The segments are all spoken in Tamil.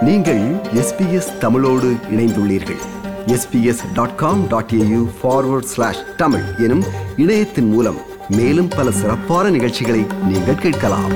நீங்கள் எஸ்பிஎஸ் தமிழோடு இணைந்துள்ளீர்கள் SBS dot com dot AU forward slash Tamil எனும் இணையத்தின் மூலம் மேலும் பல சிறப்பான நிகழ்ச்சிகளை நீங்கள் கேட்கலாம்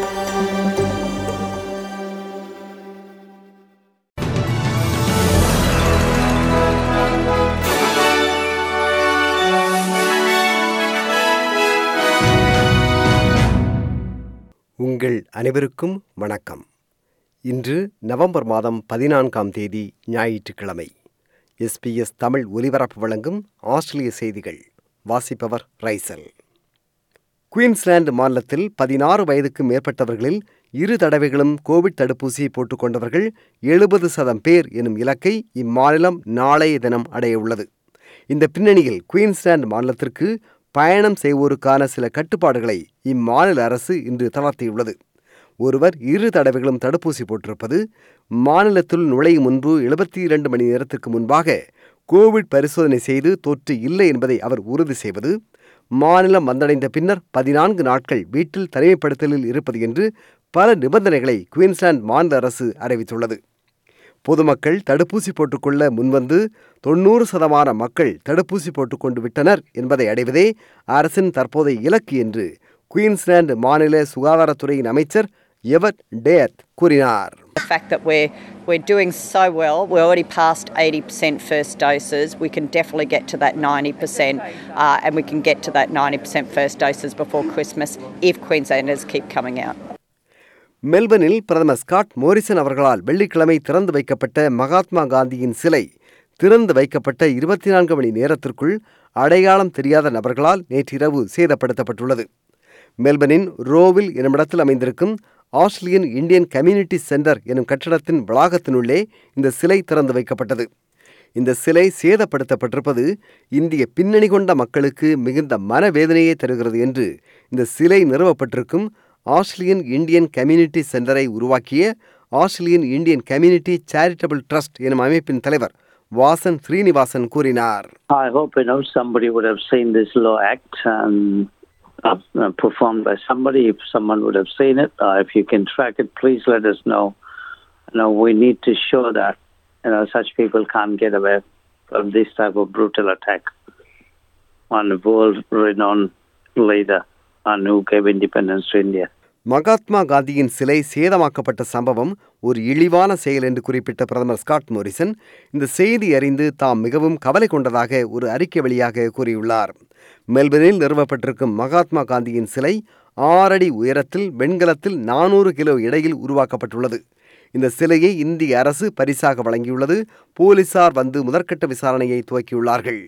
உங்கள் அனைவருக்கும் வணக்கம் இன்று நவம்பர் மாதம் பதினான்காம் தேதி ஞாயிற்றுக்கிழமை எஸ்பிஎஸ் தமிழ் ஒலிபரப்பு வழங்கும் ஆஸ்திரேலிய செய்திகள் வாசிப்பவர் ரைசல் குயின்ஸ்லாந்து மாநிலத்தில் பதினாறு வயதுக்கு மேற்பட்டவர்களில் இரு தடவைகளும் கோவிட் தடுப்பூசி போட்டுக்கொண்டவர்கள் எழுபது சதம் பேர் எனும் இலக்கை இம்மாநிலம் நாளைய தினம் அடைய உள்ளது இந்த பின்னணியில் குயின்ஸ்லாந்து மாநிலத்திற்கு பயணம் செய்வோருக்கான சில கட்டுப்பாடுகளை இம்மாநில அரசு இன்று தளர்த்தியுள்ளது ஒருவர் இரு தடவைகளும் தடுப்பூசி போட்டிருப்பது மாநிலத்தில் நுழையும் முன்பு எழுபத்தி இரண்டு மணி நேரத்திற்கு முன்பாக கோவிட் பரிசோதனை செய்து தொற்று இல்லை என்பதை அவர் உறுதி செய்வது மாநிலம் வந்தடைந்த பின்னர் பதினான்கு நாட்கள் வீட்டில் தனிமைப்படுத்தலில் இருப்பது என்று பல நிபந்தனைகளை குயின்ஸ்லாந்து மாநில அரசு அறிவித்துள்ளது பொதுமக்கள் தடுப்பூசி போட்டுக்கொள்ள முன்வந்து தொண்ணூறு சதமான மக்கள் தடுப்பூசி போட்டுக்கொண்டு விட்டனர் என்பதை அடைவதே அரசின் தற்போதைய இலக்கு என்று குயின்ஸ்லாந்து மாநில சுகாதாரத்துறையின் அமைச்சர் எவர்ட் டேத் கூறினார் The fact that we're we're doing so well, we're already past 80% first doses. We can definitely get to that 90%, uh, and we can get to that 90% first doses before Christmas if Queenslanders keep coming out. மெல்பர்னில் பிரதமர் ஸ்காட் மோரிசன் அவர்களால் வெள்ளிக்கிழமை திறந்து வைக்கப்பட்ட மகாத்மா காந்தியின் சிலை திறந்து வைக்கப்பட்ட இருபத்தி நான்கு மணி நேரத்திற்குள் அடையாளம் தெரியாத நபர்களால் நேற்றிரவு சேதப்படுத்தப்பட்டுள்ளது மெல்பர்னின் ரோவில் என்னுமிடத்தில் அமைந்திருக்கும் ஆஸ்திரேலியன் இந்தியன் கம்யூனிட்டி சென்டர் எனும் கட்டடத்தின் வளாகத்தினுள்ளே இந்த சிலை திறந்து வைக்கப்பட்டது இந்த சிலை சேதப்படுத்தப்பட்டிருப்பது இந்திய பின்னணி கொண்ட மக்களுக்கு மிகுந்த மனவேதனையை தருகிறது என்று இந்த சிலை நிறுவப்பட்டிருக்கும் ஆஸ்திரேலியன் இந்தியன் கம்யூனிட்டி சென்டரை உருவாக்கிய Australian Indian community charitable trust எனும் அமைப்பின் தலைவர் வாசன் ஸ்ரீனிவாசன் கூறினார் I hope you know somebody would have seen this law act and uh, uh, performed by somebody. If someone would have seen it, uh, if you can track it, please let us know. You know, we need to show that you know such people can't get away from this type of brutal attack on a world-renowned leader and who gave independence to India. Mahatma காந்தியின் சிலை சேதமாக்கப்பட்ட சம்பவம் ஒரு இழிவான செயல் என்று குறிப்பிட்ட பிரதமர் ஸ்காட் மோரிசன் இந்த செய்தி அறிந்து தாம் மிகவும் கவலை கொண்டதாக ஒரு அறிக்கை வழியாக கூறியுள்ளார் மெல்பர்னில் நிறுவப்பட்டிருக்கும் மகாத்மா காந்தியின் சிலை ஆறடி உயரத்தில் வெண்கலத்தில் நானூறு கிலோ எடையில் உருவாக்கப்பட்டுள்ளது இந்த சிலையை இந்திய அரசு பரிசாக வழங்கியுள்ளது போலீசார் வந்து முதற்கட்ட விசாரணையை துவக்கியுள்ளார்கள்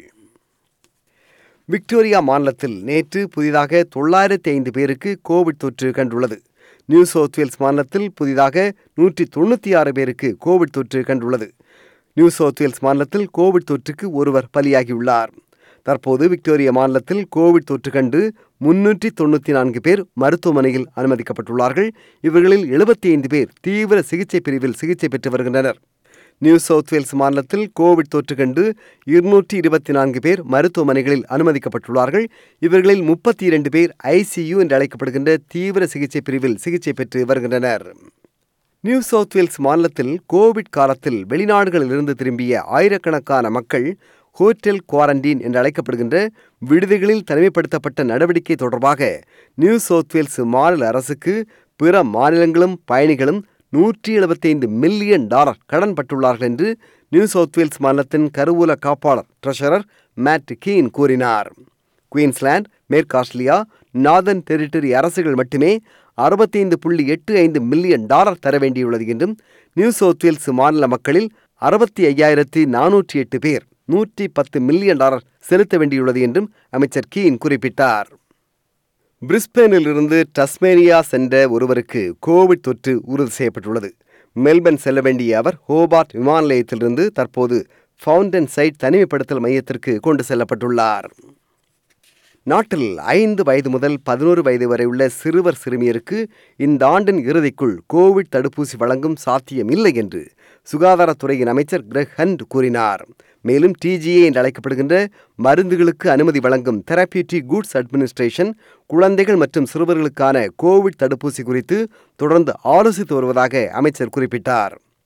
விக்டோரியா மாநிலத்தில் நேற்று புதிதாக தொள்ளாயிரத்தி ஐந்து பேருக்கு கோவிட் தொற்று கண்டுள்ளது நியூ சவுத் வேல்ஸ் மாநிலத்தில் புதிதாக நூற்றி தொண்ணூற்றி ஆறு பேருக்கு கோவிட் தொற்று கண்டுள்ளது நியூ சவுத் வேல்ஸ் மாநிலத்தில் கோவிட் தொற்றுக்கு ஒருவர் பலியாகியுள்ளார் தற்போது விக்டோரியா மாநிலத்தில் கோவிட் தொற்று கண்டு முன்னூற்றி தொண்ணூற்றி நான்கு பேர் மருத்துவமனையில் அனுமதிக்கப்பட்டுள்ளார்கள் இவர்களில் எழுபத்தி ஐந்து பேர் தீவிர சிகிச்சை பிரிவில் சிகிச்சை பெற்று வருகின்றனர் நியூ சவுத் வேல்ஸ் மாநிலத்தில் கோவிட் தொற்று கண்டு இருநூற்றி இருபத்தி நான்கு பேர் மருத்துவமனைகளில் அனுமதிக்கப்பட்டுள்ளார்கள் இவர்களில் முப்பத்தி இரண்டு பேர் ஐசியு என்று அழைக்கப்படுகின்ற தீவிர சிகிச்சை பிரிவில் சிகிச்சை பெற்று வருகின்றனர் நியூ சவுத் வேல்ஸ் மாநிலத்தில் கோவிட் காலத்தில் வெளிநாடுகளிலிருந்து திரும்பிய ஆயிரக்கணக்கான மக்கள் ஹோட்டல் குவாரண்டீன் என்று அழைக்கப்படுகின்ற விடுதிகளில் தனிமைப்படுத்தப்பட்ட நடவடிக்கை தொடர்பாக நியூ சவுத் வேல்ஸ் மாநில அரசுக்கு பிற மாநிலங்களும் பயணிகளும் நூற்றி எழுபத்தைந்து மில்லியன் டாலர் கடன் பட்டுள்ளார்கள் என்று நியூ சவுத் வேல்ஸ் மாநிலத்தின் கருவூல காப்பாளர் ட்ரெஷரர் மேட் கீன் கூறினார் குயின்ஸ்லாந்து மேற்கு ஆஸ்திரேலியா நார்தன் டெரிட்டரி அரசுகள் மட்டுமே அறுபத்தைந்து புள்ளி எட்டு ஐந்து மில்லியன் டாலர் தர வேண்டியுள்ளது என்றும் நியூ சவுத் வேல்ஸ் மாநில மக்களில் அறுபத்தி ஐயாயிரத்தி நானூற்றி எட்டு பேர் நூற்றி பத்து மில்லியன் டாலர் செலுத்த வேண்டியுள்ளது என்றும் அமைச்சர் கீன் குறிப்பிட்டார் பிரிஸ்பேனில் இருந்து டஸ்மேனியா சென்ற ஒருவருக்கு கோவிட் தொற்று உறுதி செய்யப்பட்டுள்ளது மெல்பர்ன் செல்ல வேண்டிய அவர் ஹோபார்ட் விமான நிலையத்திலிருந்து தற்போது ஃபவுண்டன் சைட் தனிமைப்படுத்தல் மையத்திற்கு கொண்டு செல்லப்பட்டுள்ளார் நாட்டில் ஐந்து வயது முதல் பதினோரு வயது வரை உள்ள சிறுவர் சிறுமியருக்கு இந்த ஆண்டின் இறுதிக்குள் கோவிட் தடுப்பூசி வழங்கும் சாத்தியம் இல்லை என்று சுகாதாரத்துறையின் அமைச்சர் கிரெக் ஹண்ட் கூறினார் மேலும் டிஜிஏ என்று அழைக்கப்படுகின்ற மருந்துகளுக்கு அனுமதி வழங்கும் தெரபியூட்டிக் குட்ஸ் அட்மினிஸ்ட்ரேஷன் குழந்தைகள் மற்றும் சிறுவர்களுக்கான கோவிட் தடுப்பூசி குறித்து தொடர்ந்து ஆலோசித்து வருவதாக அமைச்சர் குறிப்பிட்டார்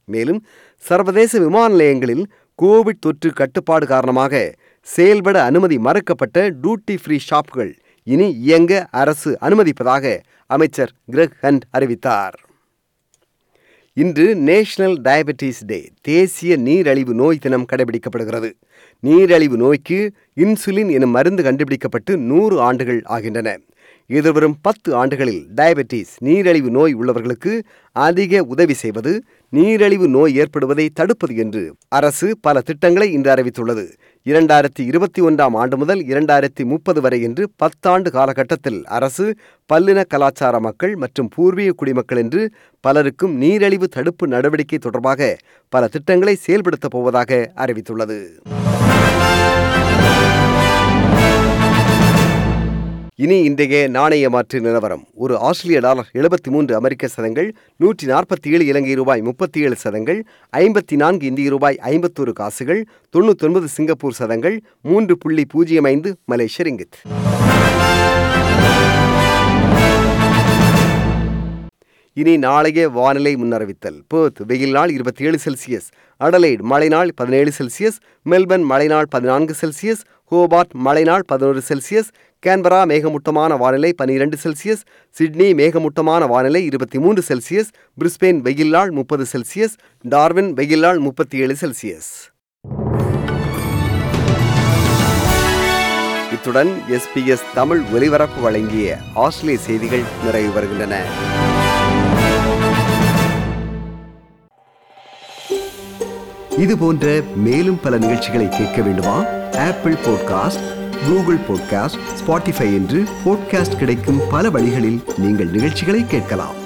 மேலும் சர்வதேச விமான நிலையங்களில் கோவிட் தொற்று கட்டுப்பாடு காரணமாக செயல்பட அனுமதி மறுக்கப்பட்ட டியூட்டி ஃப்ரீ ஷாப்கள் இனி இயங்க அரசு அனுமதிப்பதாக அமைச்சர் கிரெக் ஹண்ட் அறிவித்தார் இன்று நேஷனல் டயபெட்டிஸ் டே தேசிய நீரழிவு நோய் தினம் கடைபிடிக்கப்படுகிறது நீரழிவு நோய்க்கு இன்சுலின் எனும் மருந்து கண்டுபிடிக்கப்பட்டு நூறு ஆண்டுகள் ஆகின்றன எதிர்வரும் பத்து ஆண்டுகளில் டயபெட்டிஸ் நீரழிவு நோய் உள்ளவர்களுக்கு அதிக உதவி செய்வது நீரழிவு நோய் ஏற்படுவதை தடுப்பது என்று அரசு பல திட்டங்களை இன்று அறிவித்துள்ளது இரண்டாயிரத்தி இருபத்தி ஒன்றாம் ஆண்டு முதல் இரண்டாயிரத்தி முப்பது வரை என்று பத்தாண்டு காலகட்டத்தில் அரசு பல்லின கலாச்சார மக்கள் மற்றும் பூர்வீக குடிமக்கள் என்று பலருக்கும் நீரழிவு தடுப்பு நடவடிக்கை தொடர்பாக பல திட்டங்களை செயல்படுத்தப் போவதாக அறிவித்துள்ளது இனி இன்றைய நாணய மாற்று நிலவரம் ஒரு ஆஸ்திரேலிய டாலர் எழுபத்தி மூன்று அமெரிக்க சதங்கள் நூற்றி நாற்பத்தி ஏழு இலங்கை ரூபாய் முப்பத்தி ஏழு சதங்கள் ஐம்பத்தி நான்கு இந்திய ரூபாய் ஐம்பத்தோரு காசுகள் தொண்ணூத்தொன்பது சிங்கப்பூர் சதங்கள் மூன்று புள்ளி பூஜ்ஜியம் ஐந்து மலேசிய ரிங்கித் இனி நாளைய வானிலை முன்னறிவித்தல் பேர்த் வெயில் நாள் இருபத்தி ஏழு செல்சியஸ் அடலைட் மழை நாள் பதினேழு செல்சியஸ் மெல்பர்ன் மழை நாள் பதினான்கு செல்சியஸ் ஹோபார்ட் மழை நாள் பதினோரு செல்சியஸ் கேன்பரா மேகமூட்டமான வானிலை பனிரெண்டு செல்சியஸ் சிட்னி மேகமூட்டமான வானிலை இருபத்தி மூன்று செல்சியஸ் பிரிஸ்பெயின் வெயில் நாள் முப்பது செல்சியஸ் டார்வின் வெயில் நாள் முப்பத்தி ஏழு செல்சியஸ் இத்துடன் எஸ்பிஎஸ் தமிழ் ஒலிபரப்பு வழங்கிய ஆஸ்திரேலிய செய்திகள் நிறைவு வருகின்றன இது போன்ற மேலும் பல நிகழ்ச்சிகளை கேட்க வேண்டுமா Apple podcast Google podcast Spotify என்று பாட்காஸ்ட் கிடைக்கும் பல வழிகளில் நீங்கள் நிகழ்ச்சிகளை கேட்கலாம்